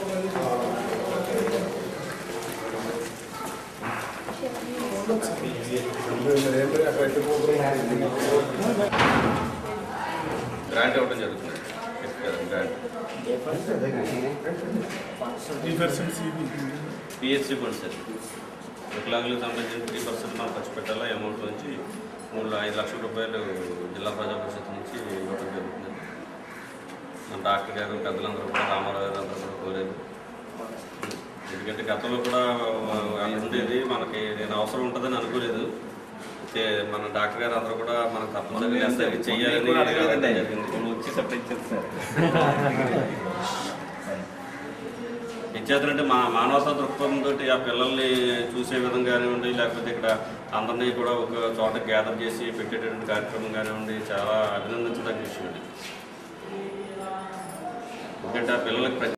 grant ఇవ్వడం జరుగుతుంది grant PHC funds sir వికలాంగులకు సంబంధించిన త్రీ పర్సెంట్ మనం ఖర్చు పెట్టాలా ఈ అమౌంట్ నుంచి మూడు ఐదు లక్షల రూపాయలు జిల్లా ప్రజా పరిషత్ నుంచి ఇవ్వడం జరుగుతుంది మన డాక్టర్ గారు పెద్దలందరూ కూడా రామారావు గారు అందరూ కూడా కోరారు ఎందుకంటే గతంలో కూడా అక్కడ ఉండేది మనకి నేను అవసరం ఉంటుందని అనుకోలేదు అయితే మన డాక్టర్ గారు అందరూ కూడా మనకు తప్పనిసరిగా అందరికీ చెయ్యాలని అడగడం జరిగింది వచ్చి సపరేట్ చేస్తారు ఇచ్చేతనంటే మా మానవతా దృక్పథంతో ఆ పిల్లల్ని చూసే విధంగా కానివ్వండి లేకపోతే ఇక్కడ అందరినీ కూడా ఒక చోట గ్యాదర్ చేసి పెట్టేటటువంటి కార్యక్రమం కానివ్వండి చాలా అభినందించదగ్గ విషయం ఇది ఎందుకంటే ఆ పిల్లలకి ప్రతి